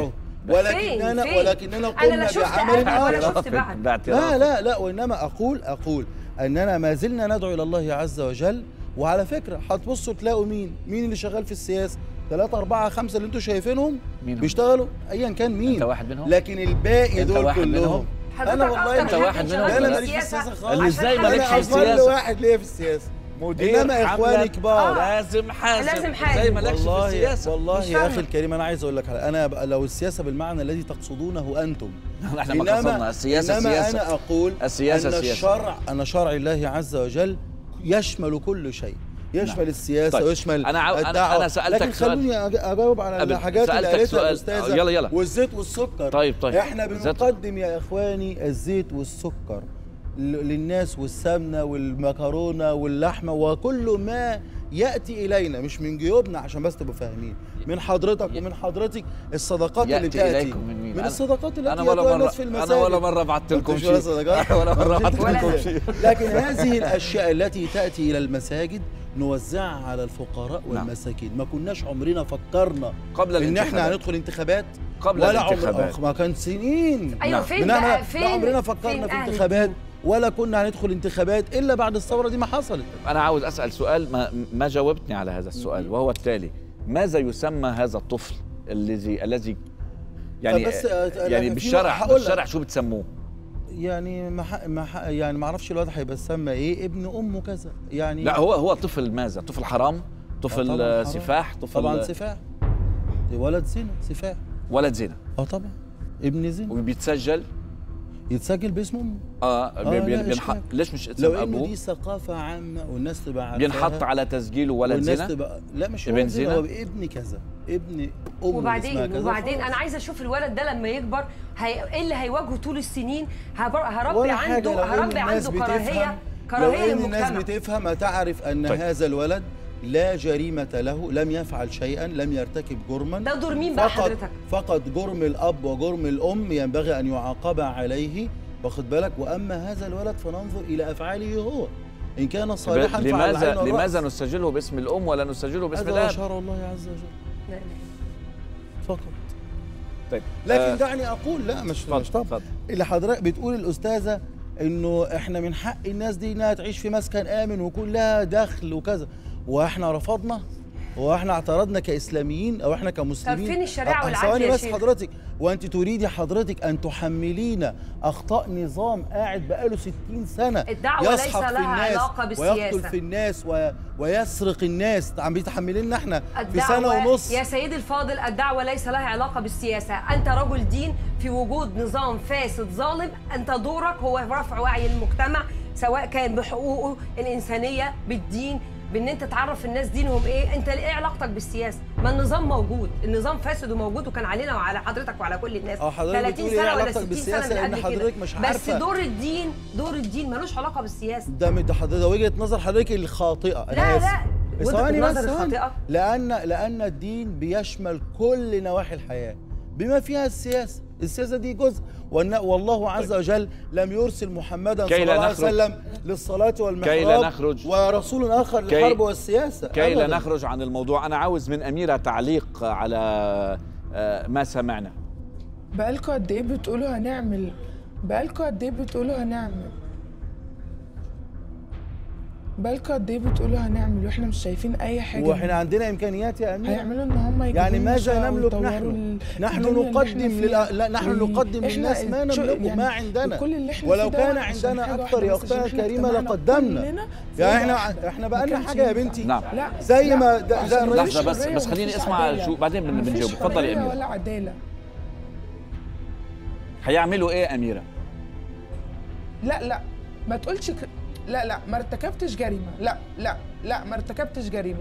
ولكننا فين؟ ولكننا انا قمنا لا شفت بعمل قلب ولا آخر. شفت بعد باعتراف لا لا لا وانما اقول اقول اننا ما زلنا ندعو الى الله عز وجل وعلى فكره هتبصوا تلاقوا مين مين اللي شغال في السياسه ثلاثة أربعة خمسة اللي أنتوا شايفينهم مين هم؟ بيشتغلوا أيا كان مين انت واحد منهم لكن الباقي أنت دول واحد كلهم منهم؟ حضرتك أنا والله أكتر أنت حد واحد شغال منهم لا أنا ولا ماليش في السياسة السياسة خالص اللي إزاي عشان مالكش حضرتك في أنا أفضل السياسة؟ واحد ليا في السياسة مدير إنما حملة إخواني كبار لازم حازم لازم حازم. زي مالكش في والله السياسه والله مش يا فاهمة. اخي الكريم انا عايز اقول لك حاجة. انا بقى لو السياسه بالمعنى الذي تقصدونه انتم احنا ما قصدنا السياسه إنما سياسه انا اقول السياسة ان سياسة. الشرع ان شرع الله عز وجل يشمل كل شيء يشمل نعم. السياسه طيب. ويشمل أنا عاو- أنا- الدعوة. أنا سألتك لكن سؤال. خلوني أج- اجاوب على قبل. الحاجات اللي سألتك قالتها سؤال. الاستاذه يلا- يلا. والزيت والسكر طيب طيب احنا زيت- بنقدم يا اخواني الزيت والسكر ل- للناس والسمنه والمكرونه واللحمه وكل ما ياتي الينا مش من جيوبنا عشان بس تبقوا فاهمين من حضرتك ومن حضرتك الصدقات اللي يأتي تاتي إليكم من مين؟ من أنا- الصدقات التي انا ولا يأتوها مره الناس في المساجد انا ولا مره بعت لكم أنتوا ولا شيء صدقات؟ ولا مره بعت ولا لكم أنا. شيء لكن هذه الاشياء التي تاتي الى المساجد نوزعها على الفقراء نعم. والمساكين ما كناش عمرنا فكرنا قبل ان احنا الانتخابات هندخل انتخابات قبل ولا عمر الانتخابات ما كان سنين ايوه نعم. فين بنعمل بقى فين لا عمرنا فين فكرنا في أهل انتخابات الدين؟ ولا كنا هندخل انتخابات الا بعد الثوره دي ما حصلت انا عاوز اسال سؤال ما ما جاوبتني على هذا السؤال وهو التالي ماذا يسمى هذا الطفل الذي الذي يعني طب بس، آه، يعني في بالشرع نقطة هقول لك. بالشرع شو بتسموه يعني ما ح... ما ح... يعني ما اعرفش الواد هيبسمى ايه ابن امه كذا يعني لا هو هو طفل ماذا طفل حرام طفل طبعاً آه، حرام. سفاح طفل طبعا سفاح دي ولد زنا سفاح ولد زنا اه طبعا ابن زنا وبيتسجل يتسجل باسم امه اه, آه، بي- لا بي- بينحط إشكال. ليش مش اسم لو انه ابوه دي ثقافه عامه والناس تبقى عارفاها بينحط على تسجيله ولد والناس زنا تبقى لا مش ابن ولد زنا زنا؟ هو ابن كذا ابن امه اسمها وبعدين كذا وبعدين خلاص. انا عايزه اشوف الولد ده لما يكبر هي... ايه اللي هيواجهه طول السنين هبر... هربي ولا حاجة عنده لو إن هربي الناس عنده بتفهم- كراهيه لو كراهيه ان الناس للمجتمع بتفهم هتعرف ان طيب. هذا الولد لا جريمة له لم يفعل شيئا لم يرتكب جرما ده دور مين بقى فقط حضرتك؟ فقط جرم الاب وجرم الام ينبغي ان يعاقب عليه واخد بالك واما هذا الولد فننظر الى افعاله هو ان كان صالحا فعلى لماذا العين والرأس. لماذا نسجله باسم الام ولا نسجله باسم هذا الاب شرع الله عز وجل لا، لا. فقط طيب لكن آه، دعني اقول لا مش اتفضل، مش طبعا اتفضل. اللي حضرتك بتقول الاستاذه انه احنا من حق الناس دي انها تعيش في مسكن امن ويكون لها دخل وكذا واحنا رفضنا واحنا اعترضنا كاسلاميين او احنا كمسلمين طب فين الشريعة أه، والعدل ثواني يا بس شيخ؟ حضرتك وانت تريدي حضرتك ان تحملينا اخطاء نظام قاعد بقاله 60 سنه الدعوة ليس يسحق في لها الناس علاقة ويقتل بالسياسة. في الناس و... ويسرق الناس عم بيتحملينا احنا في الدعوة سنه ونص يا سيدي الفاضل الدعوة ليس لها علاقة بالسياسة أنت رجل دين في وجود نظام فاسد ظالم أنت دورك هو رفع وعي المجتمع سواء كان بحقوقه الإنسانية بالدين بان انت تعرف الناس دينهم ايه انت ايه علاقتك بالسياسه ما النظام موجود النظام فاسد وموجود وكان علينا وعلى حضرتك وعلى كل الناس اه حضرتك بتقولي ايه علاقتك بالسياسة من لأن قبل حضرتك كده. مش بس عارفة. دور الدين دور الدين ملوش علاقه بالسياسه ده من- ده حضرتك ده وجهه نظر حضرتك الخاطئه انا لا، آسف. لا. وجهة ثواني بس النظر ثواني. الخاطئة. لان لان الدين بيشمل كل نواحي الحياه بما فيها السياسه السياسه دي جزء وأن والله عز وجل لم يرسل محمدا كي صلى لا الله عليه نخرج- وسلم للصلاه والمحراب كي لا نخرج- ورسول اخر كي- للحرب والسياسه كي لا أبداً. نخرج عن الموضوع انا عاوز من اميره تعليق على آه، ما سمعنا بقالكوا قد ايه بتقولوا هنعمل بقالكوا قد ايه بتقولوا هنعمل بقالكوا قد ايه بتقولوا هنعمل واحنا مش شايفين اي حاجه واحنا عندنا امكانيات يا امير هيعملوا ان هم يجيبوا يعني لنا ماذا شقق نملك ويطوروا نحن؟ ال- نحن الدنيا اللي نقدم احنا للأ... فيها. لا نحن وي- نقدم إحنا للناس ما شو- نملكه يعني ما عندنا كل اللي احنا ولو فيه كان ده عشان عندنا حاجة اكثر واحدة يا بس، عشان اختها إحنا كريمه اجتمعنا لقدمنا كلنا في يعني أوضة احنا واحدة. احنا ما بقى لنا كانش حاجه يا ينفع. بنتي نعم لا زي لا، ما ده- عشان ده مفيش لحظة بس- حرية بس خليني ومفيش أسمع عدالة. شو- بعدين بن- مفيش بنجاوب. اتفضلي يا حرية أميرة. ولا عدالة هيعملوا ايه اميره لا لا ما تقولش ك... لا لا ما ارتكبتش جريمه لا لا لا ما ارتكبتش جريمه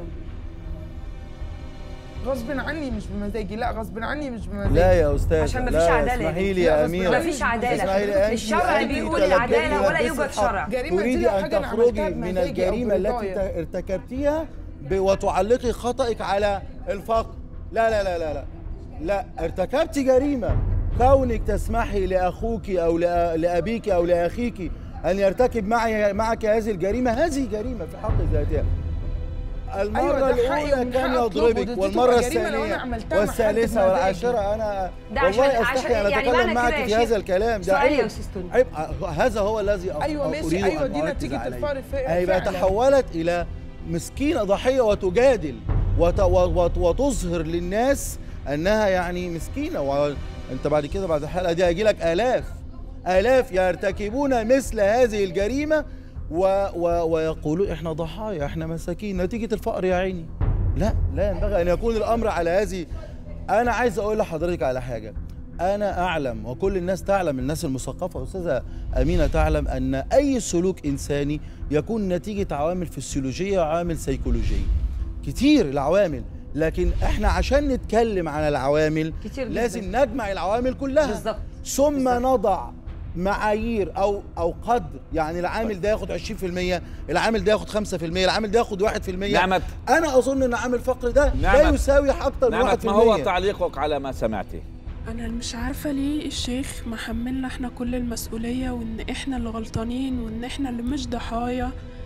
غصب عني مش بمزاجي لا غصب عني مش بمزاجي لا يا استاذ عشان مفيش لا عدالة يا اسمحي بنتي. لي لا، يا غصب اميره عني. مفيش عدالة. اسمحي لي أنت- الشرع أنت بيقول تلبسي- العدالة ولا تلبسي يوجد الحق. شرع. جريمة دي تريدي لو ان حاجة أنا تخرجي عملتها من بمزاجي أو الجريمه التي برضايا. ت- ارتكبتيها ب- وتعلقي خطأك على الفقر لا لا لا لا لا لا ارتكبتي جريمه كونك تسمحي لاخوك او لأ- لابيك او لاخيك ان يرتكب معي معك هذه الجريمه هذه جريمه في حق ذاتها المرة أيوة ده الأولى حقي ومن كان حقي أطلبه، يضربك دي والمرة تبقى جريمة لو أنا الثانية عملتها مع حد والثالثة ما والعاشرة أنا ده عشان- والله عشان- أستحي أن يعني أتكلم معنى معك كده يا في شيخ. هذا الكلام ده سؤال يا عيب أستاذ توني. عيب هذا هو الذي أ- أيوة ماشي، أريد أيوة أن دي أركز نتيجة عليه. الفقر فعلا. أي بقى تحولت إلى مسكينة ضحية وتجادل وت... وت... وتظهر للناس أنها يعني مسكينة وأنت بعد كده بعد الحلقة دي هيجي لك آلاف آلاف يرتكبون مثل هذه الجريمة و... و... ويقولون إحنا ضحايا إحنا مساكين نتيجة الفقر يا عيني لا لا ينبغي أن يكون الأمر على هذه أنا عايز أقول لحضرتك على حاجة أنا أعلم وكل الناس تعلم الناس المثقفة أستاذة أمينة تعلم أن أي سلوك إنساني يكون نتيجة عوامل فسيولوجية وعوامل سيكولوجية كتير العوامل لكن احنا عشان نتكلم عن العوامل كتير جداً. لازم نجمع العوامل كلها بالظبط. ثم نضع معايير او او قدر يعني العامل ده ياخد 20% العامل ده ياخد 5% العامل ده ياخد 1% نعمت. انا اظن ان عامل الفقر ده لا نعمت. يساوي اكتر من 1% نعمت ما هو تعليقك على ما سمعته انا مش عارفه ليه الشيخ محملنا احنا كل المسؤوليه وان احنا اللي غلطانين وان احنا اللي مش ضحايا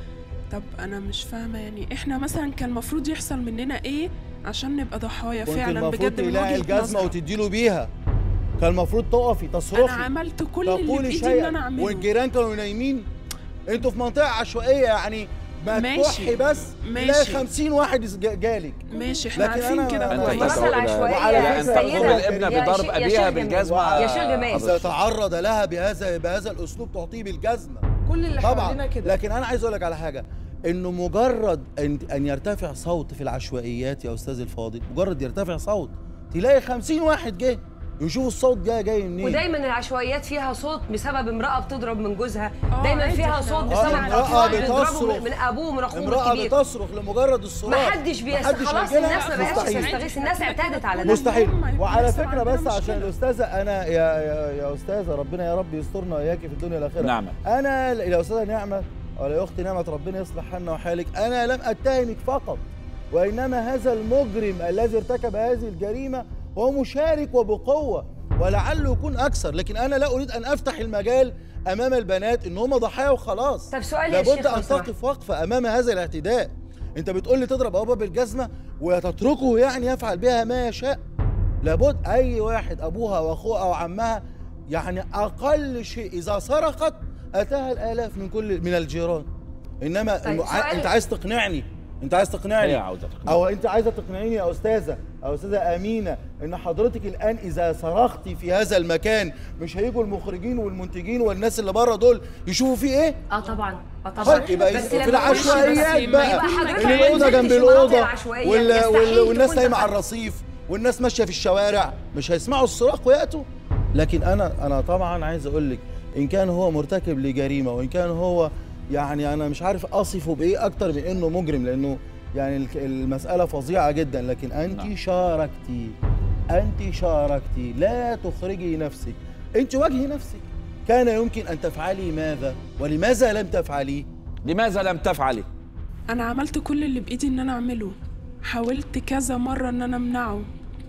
طب انا مش فاهمه يعني احنا مثلا كان المفروض يحصل مننا ايه عشان نبقى ضحايا كنت فعلا المفروض بجد من تلاقي وجهه الجزمه نظري وتديله بيها كان المفروض تقفي انا تصرفي عملت كل اللي تقولي بايدي ان شيئا انا اعمله والجيران كانوا نايمين انتوا في منطقه عشوائيه يعني ما ماشي. تكحي بس ماشي. تلاقي 50 واحد جا- جالك ماشي احنا لكن عارفين أنا- كده أنا- كويس. المدرسة العشوائية وعلى يا فكرة أن سيدة. تضرب الابن يا بضرب شيخ- يا أبيها شيخ جميل. بالجزمة يا شيخ جمال اذا تعرض لها بهذا بهذا الاسلوب تعطيه بالجزمه كل اللي طبعا حوالينا كده لكن انا عايز اقول لك على حاجه انه مجرد ان ان يرتفع صوت في العشوائيات يا استاذ الفاضل مجرد يرتفع صوت تلاقي 50 واحد جه يشوفوا الصوت جاي جاي منين ودايما العشوائيات فيها صوت بسبب امراه بتضرب من جوزها آه، دايما عادي فيها إحنا- صوت آه، بسبب امرأة اطفال بيضربوا بتصرخ. من- من ابوه من اخوه امراه الكبير بتصرخ لمجرد الصراخ محدش بيست محدش خلاص هيجيلها. الناس ما بقتش مستحيل. تستغيث الناس اعتادت على ده مستحيل ما وعلى بيحصل فكره عندنا بس عشان مشكلة. الاستاذه انا يا يا, يا استاذه ربنا يا رب يسترنا واياكي في الدنيا والاخره نعم. انا يا استاذه نعمه ولا يا اختي نعمه ربنا يصلح حالنا وحالك انا لم اتهمك فقط وانما هذا المجرم الذي ارتكب هذه الجريمه هو مشارك وبقوه ولعله يكون اكثر لكن انا لا اريد ان افتح المجال امام البنات ان هم ضحايا وخلاص طب سؤال يا لابد شيخ لو ان سمحت. تقف وقفه امام هذا الاعتداء انت بتقول لي تضرب ابوها بالجزمه وتتركه يعني يفعل بها ما يشاء لابد اي واحد ابوها واخوها او عمها يعني اقل شيء اذا سرقت اتاها الالاف من كل من الجيران انما طيب، الم- سؤال- انت عايز تقنعني انت عايز تقنعني هي عاوزة تقنعني. او انت عايزه تقنعيني يا استاذه او استاذه امينه ان حضرتك الان اذا صرختي في هذا المكان مش هيجوا المخرجين والمنتجين والناس اللي بره دول يشوفوا فيه ايه اه طبعا اه طبعا طيب يبقى بس في لما العشوائيات بس بقى يبقى حضرتك اللي ما الاوضه جنب نزلتش المناطق الاوضه العشوائية، وال... وال... يستحيل والناس تكون نايمه على دخلت. الرصيف والناس ماشيه في الشوارع مش هيسمعوا الصراخ وياتوا لكن انا انا طبعا عايز اقول لك ان كان هو مرتكب لجريمه وان كان هو يعني انا مش عارف اصفه بايه اكتر من انه مجرم لانه يعني الك- المساله فظيعه جدا لكن انت نعم. شاركتي انت شاركتي لا تخرجي نفسك انت واجهي نفسك كان يمكن ان تفعلي ماذا ولماذا لم تفعليه لماذا لم تفعلي انا عملت كل اللي بايدي ان انا اعمله حاولت كذا مره ان انا امنعه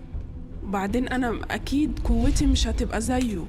وبعدين انا اكيد قوتي مش هتبقى زيه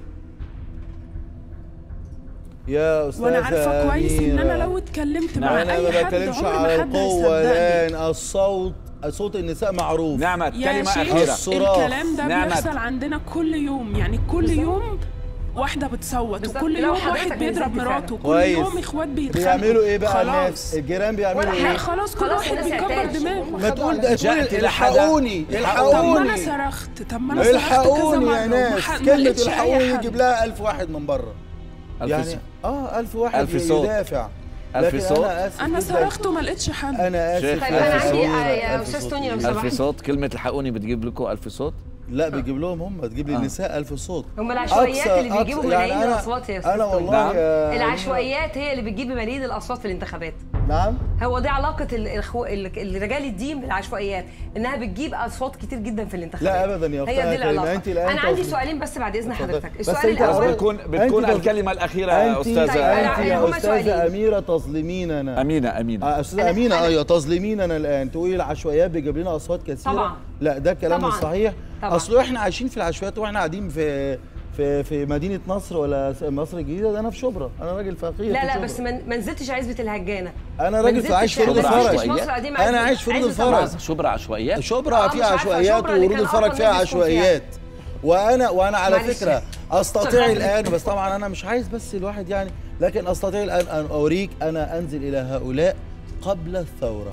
يا استاذه وانا عارفه كويس ان انا أميرة. لو اتكلمت نعم. مع انا اي ما حد بتكلمش عمر على ما حد القوه هيصدقني لان الصوت صوت النساء معروف نعمت يا كلمة شيخ أخيرة الصراخ. الكلام ده نعمت. بيحصل عندنا كل يوم يعني كل يوم واحدة بتصوت بالظبط. وكل لو يوم حضرتك واحد بيضرب نزلت مراته كل كويس. يوم اخوات بيتخانقوا بيعملوا ايه بقى خلاص. الناس الجيران بيعملوا ولا ايه حاجة. خلاص كل خلاص واحد الناس بيكبر اعتادت. دماغه ما تقول ده جاءت تقول إلى حدا- الحقوني طب ما انا الحقوني صرخت طب ما انا صرخت كذا الحقوني مرة يا ناس وما ح- ما كلمة لقيتش أي الحقوني حد. يجيب لها ألف واحد من بره ألف يعني صوت. اه ألف واحد ألف صوت. يدافع ألف لكن صوت. أنا آسف انا جداً. صرخت وما لقيتش حد أنا آسف شيخ، طيب ألف انا عندي صوت. آه، يا ألف استاذ صوت. توني لو ألف سمحت صوت كلمة الحقوني بتجيب لكم ألف صوت لا بيجيب لهم هم تجيب لي آه. النساء ألف صوت هم العشوائيات أقصى- اللي بيجيبوا أقصى- ملايين يعني أنا- الاصوات يا استاذ أنا توني. والله نعم. يا العشوائيات هي اللي بتجيب ملايين الاصوات في الانتخابات نعم هو دي علاقه ال- الخو... ال- الرجال الدين بالعشوائيات انها بتجيب اصوات كتير جدا في الانتخابات لا أبداً يا هي أختها دي كريمة، العلاقه أنت الآن انا عندي تصل- سؤالين بس بعد اذن اتفضل. حضرتك بس السؤال أنت بس أول- الاول بتكون بتكون أنت- الكلمة الأخيرة يا أنت أستاذة طيب، أنا- أنت أنا يا هما أستاذة سؤالين. أميرة تظلمين أنا أمينة أمينة آه، استاذ أنا- امينه أنا- ايوه تظلمين انا الان تقولي العشوائيات بيجيب لنا اصوات كثيره طبعاً. لا ده كلام مش طبعاً. صحيح طبعاً. اصل احنا عايشين في العشوائيات واحنا قاعدين في في في مدينه نصر ولا س- مصر الجديده ده انا في شبرا انا راجل فقير لا في لا شبرا. بس ما ما نزلتش عزبه الهجانه انا راجل في عايش في رود شبرا الفرج عشوائيات. مصر قديمة أنا عايز- عايش في رود عايز الفرج. أسمع. شبرا عشوائيات شبرا آه، فيها مش عارفة عشوائيات شبرا اللي ورود كان الفرج أقرب فيها نادي يسكن فيها. عشوائيات وانا وانا على معلش. فكره استطيع اتفضل. الان بس طبعا انا مش عايز بس الواحد يعني لكن استطيع الان ان اوريك انا انزل الى هؤلاء قبل الثوره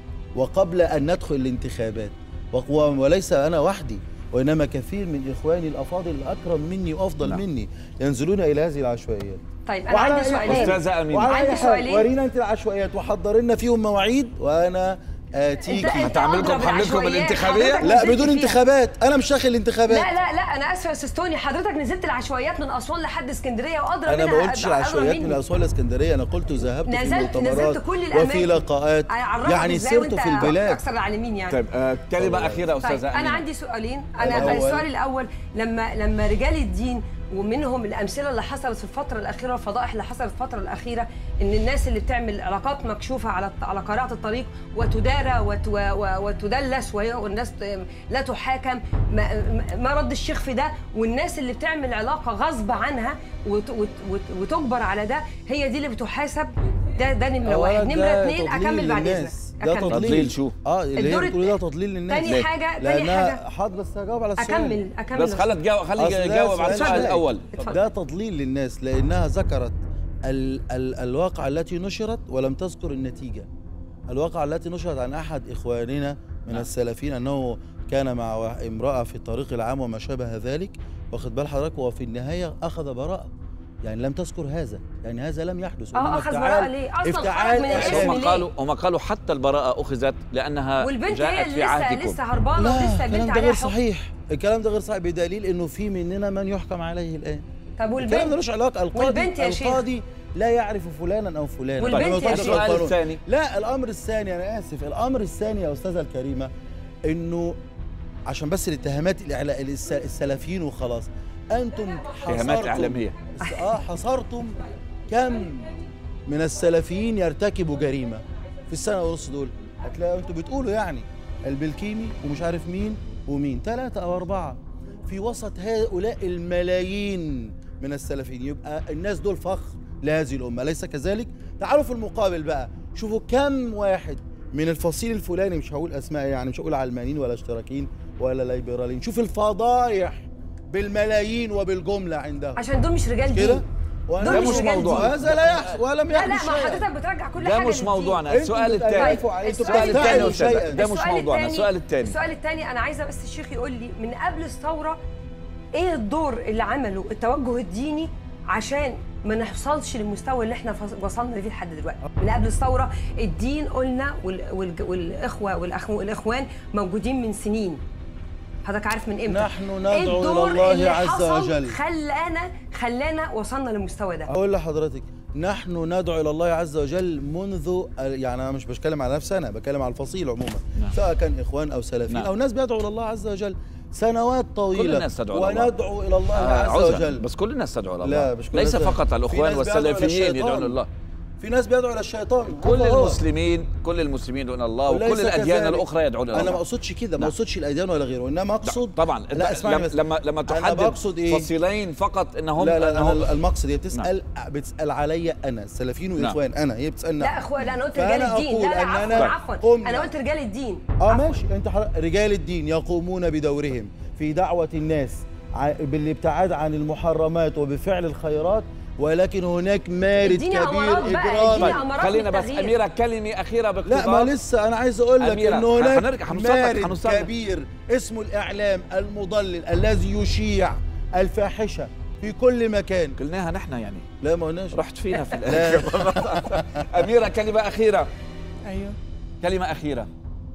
وقبل ان ندخل الانتخابات و- وليس انا وحدي وانما كثير من اخواني الافاضل الاكرم مني وافضل نعم. مني ينزلون الى هذه العشوائيات طيب انا وعلى عندي أي سؤالين أستاذة أمينة. وعلى عندي أي حال، سؤالين. ورينا انت العشوائيات وحضر لنا فيهم مواعيد وانا اتيكي أنت- أنت هتعمل لكم أضرب حملتكم العشوائيات. الانتخابية؟ حضرتك لا نزلت بدون فيها. انتخابات انا مش داخل الانتخابات لا لا لا انا اسفه يا استاذ توني حضرتك نزلت العشوائيات من اسوان لحد اسكندريه وادرى انا منها ما قلتش أدرى العشوائيات مني. من اسوان الاسكندريه انا قلت ذهبت في نزلت- مؤتمرات نزلت كل الأماكن. وفي لقاءات أعرفك يعني إزاي سرت وأنت في البلاد اكثر العالمين يعني طيب آه كلمه اخيره طيب استاذه انا أمينة. عندي سؤالين انا الأول. السؤال الاول لما لما رجال الدين ومنهم الامثله اللي حصلت في الفتره الاخيره الفضائح اللي حصلت في الفتره الاخيره ان الناس اللي بتعمل علاقات مكشوفه على على قارعه الطريق وتدارى وت- و- و- وتدلس وهي- والناس ت- لا تحاكم ما, ما رد الشيخ في ده والناس اللي بتعمل علاقه غصب عنها وت- وت- وت- وتجبر على ده هي دي اللي بتحاسب ده ده نمره أولاً واحد ده نمره اثنين تضليل اكمل بعد اذنك للناس. ده أكمل. تضليل تضليل شو؟ اه اللي الدور هي بتقول ده تضليل للناس تاني حاجه تاني لانها حاجه حاضر بس هجاوب على السؤال اكمل اكمل بس خلي تجاوب أصل خلي ده يجاوب على السؤال سؤال الاول اتفضل. ده تضليل للناس لانها ذكرت ال ال الواقعة التي نشرت ولم تذكر النتيجة الواقعة التي نشرت عن أحد إخواننا من نعم. السلفيين أنه كان مع وا- امرأة في الطريق العام وما شابه ذلك واخد بال حضرتك وفي النهاية أخذ براءة يعني لم تذكر هذا يعني هذا لم يحدث اه وإنما اخذ افتعال- براءه ليه؟ اصلا افتعال خرج من إعلامي. الاسم هم ليه؟ قالوا هم قالوا حتى البراءة أخذت لأنها والبنت هي جاءت اللي في لسه عهدكم لسه هربانه لا ولسه الكلام البنت ده عليها غير حكم صحيح الكلام ده غير صحيح بدليل انه في مننا من يحكم عليه الان طب الكلام ده والبنت ملوش علاقه القاضي والبنت يا شيخ؟ القاضي لا يعرف فلانا او فلانا والبنت كما يا يطبق شيخ؟ السؤال القانون. الثاني لا الامر الثاني انا اسف الامر الثاني يا استاذه الكريمه انه عشان بس الاتهامات الإعلا- الس- السلفيين وخلاص انتم اتهامات حصرتم- إعلامية اه حصرتم كم من السلفيين يرتكبوا جريمه في السنه ونص دول هتلاقوا انتوا بتقولوا يعني البلكيمي ومش عارف مين ومين ثلاثه او اربعه في وسط هؤلاء الملايين من السلفيين يبقى الناس دول فخر لهذه الامه اليس كذلك تعالوا في المقابل بقى شوفوا كم واحد من الفصيل الفلاني مش هقول اسماء يعني مش هقول علمانيين ولا اشتراكيين ولا ليبراليين شوف الفضايح بالملايين وبالجمله عندهم عشان دول مش رجال كده دين وانا دول مش مش رجال موضوع. دين. هذا لا يحصل ولم لا لا يحدث ما شيئا حضرتك بترجع كل ده حاجه مش للدين. موضوعنا انتوا السؤال بتألفوا الثاني عليه، انتوا السؤال بتدعوا الثاني شيئاً. أستاذ ده مش السؤال موضوعنا التاني- السؤال الثاني السؤال الثاني انا عايزه بس الشيخ يقول لي من قبل الثوره ايه الدور اللي عمله التوجه الديني عشان ما نحصلش للمستوى اللي احنا فص- وصلنا فيه لحد دلوقتي من قبل الثوره الدين قلنا وال... وال... والاخوه والأخ... والاخوان موجودين من سنين حضرتك عارف من امتى نحن إيه ندعو إلى الدور الله اللي عز حصل وجل. خلانا خلانا وصلنا للمستوى ده اقول لحضرتك نحن ندعو الى الله عز وجل منذ يعني انا مش بتكلم على نفسي انا بتكلم على الفصيل عموما نعم. سواء كان اخوان او سلفيين نعم. او ناس بيدعوا الى الله عز وجل سنوات طويله الناس تدعو إلى الله. وندعو الى الله آه، عز عذرا وجل بس كل الناس تدعو الى لا، الله مش كل ليس الناس. فقط في الاخوان ناس بيدعوا إلى والسلفيين الشيطان. يدعون الله في ناس بيدعوا الى الشيطان كل هو هو. المسلمين كل المسلمين يدعون الله وليس وكل الاديان كذلك. الاخرى يدعون الى انا ما الله اقصدش كده ما نعم. اقصدش الاديان ولا غيره انما اقصد طبعا لا اسمعني لما بس. لما لما أنا تحدد بقصد إيه؟ فصيلين فقط انهم لا لا انهم انا المقصد هي بتسال بتسال عليا انا السلفيين نعم. والاخوان انا هي بتسالنا لا اخوان لا انا قلت فأنا رجال الدين أقول لا لا أننا عفوا عفوا قمنا. انا قلت رجال الدين اه ماشي انت حر... رجال الدين يقومون بدورهم في دعوة الناس ع... بالابتعاد عن المحرمات وبفعل الخيرات ولكن هناك مارد اديني كبير أمارات بقى، اجرامي اديني طيب أمارات خلينا بس بالتغيير. اميره كلمه اخيره لا باختصار ما لسه انا عايز اقول لك أميرة، ان هناك هنرجع- هنوصل لك- مارد هنوصل لك. كبير اسمه الاعلام المضلل الذي يشيع الفاحشه في كل مكان قلناها نحن يعني لا ما قلناش رحت فينا في الاخر اميره كلمه اخيره ايوه كلمه اخيره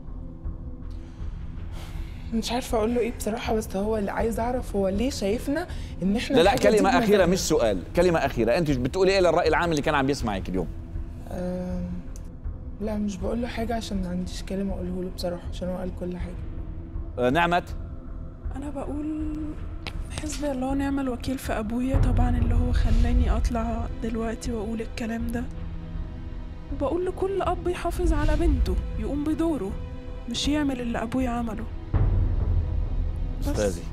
مش عارفه اقول له ايه بصراحه بس هو اللي عايز اعرف هو ليه شايفنا ان احنا لا لا الحاجة دي كلمه اخيره بمزاجنا. مش سؤال كلمه اخيره انت بتقولي ايه للراي العام اللي كان عم يسمعك اليوم آم، لا مش بقول له حاجه عشان ما عنديش كلمه اقوله له بصراحه عشان هو قال كل حاجه آه، نعمت انا بقول حسبي الله ونعم الوكيل في ابويا طبعا اللي هو خلاني اطلع دلوقتي واقول الكلام ده وبقول لكل اب يحافظ على بنته يقوم بدوره مش يعمل اللي ابويا عمله بس. استاذي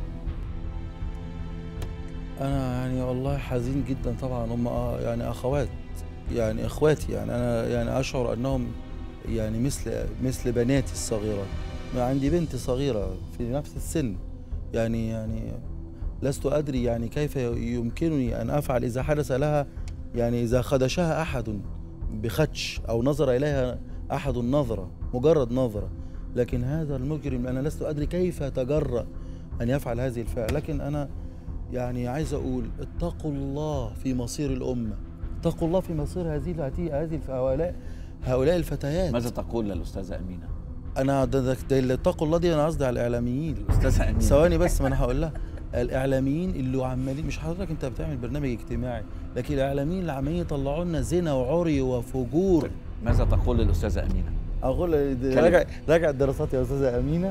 انا يعني والله حزين جدا طبعا هم آه يعني اخوات يعني اخواتي يعني انا يعني اشعر انهم يعني مثل مثل بناتي الصغيرات ما عندي بنت صغيره في نفس السن يعني يعني لست ادري يعني كيف يمكنني ان افعل اذا حدث لها يعني اذا خدشها احد بخدش او نظر اليها احد نظره مجرد نظره لكن هذا المجرم انا لست ادري كيف تجرأ ان يفعل هذه الفعل لكن انا يعني عايز اقول اتقوا الله في مصير الامه اتقوا الله في مصير هذه هذه هذه هؤلاء هؤلاء الفتيات ماذا تقول للاستاذه امينه انا ده, ده, ده اللي اتقوا الله دي انا قصدي على الاعلاميين الاستاذه امينه ثواني بس ما انا هقول لها الاعلاميين اللي عمالين مش حضرتك انت بتعمل برنامج اجتماعي لكن الاعلاميين اللي عمالين يطلعوا لنا زنا وعري وفجور ماذا تقول للاستاذه امينه اقول راجع راجع الدراسات يا استاذه امينه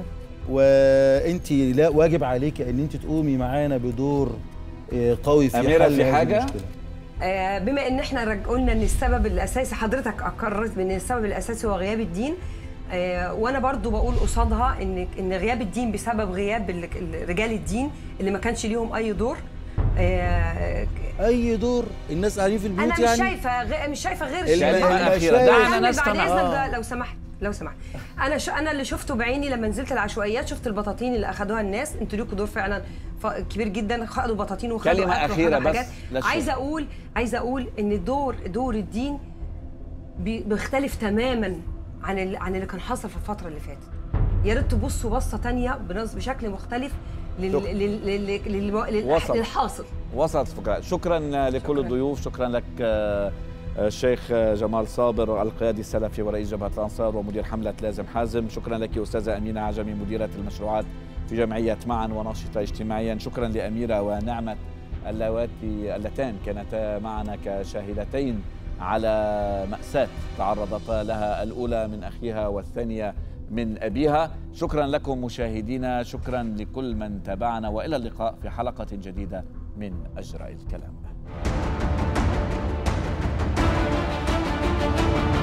وانت لا واجب عليك ان انت تقومي معانا بدور آه، قوي في أميرة حل في هذه حاجة؟ المشكلة. آه، بما ان احنا رج- قلنا ان السبب الاساسي حضرتك اقررت بان السبب الاساسي هو غياب الدين آه، وانا برضو بقول قصادها ان ان غياب الدين بسبب غياب ال- ال- رجال الدين اللي ما كانش ليهم اي دور آه، اي دور الناس قاعدين في انا البيوت مش يعني شايفه غ- مش شايفه غير اللي- شيء. كلمة اللي أخيرة شايف- دعنا أحمد، بعد نستمع اذنك آه. ده لو سمحت لو سمحت انا ش... انا اللي شفته بعيني لما نزلت العشوائيات شفت البطاطين اللي اخدوها الناس انتوا ليكوا دور فعلا ف... كبير جدا خدوا بطاطين وخدوا كلمة أكل أخيرة وخدوا بس حاجات. للشيخ. عايزه اقول عايزه اقول ان دور دور الدين بي- بيختلف تماما عن ال... عن اللي كان حصل في الفتره اللي فاتت يا ريت تبصوا بصه تانية بنص بشكل مختلف لل... شكرا. لل... لل... لل... لل... وصل. للحاصل وصلت فكرة شكرا لكل شكراً. الضيوف شكرا لك آه، آه، الشيخ آه، جمال صابر القيادي السلفي ورئيس جبهة الأنصار ومدير حملة لازم حازم شكرا لك أستاذة أمينة عجمي مديرة المشروعات في جمعية معا وناشطة اجتماعيا شكرا لأميرة ونعمة اللواتي اللتان كانتا معنا كشاهدتين على مأساة تعرضتا لها الأولى من أخيها والثانية من أبيها شكرا لكم مشاهدينا شكرا لكل من تابعنا وإلى اللقاء في حلقة جديدة من أجرى الكلام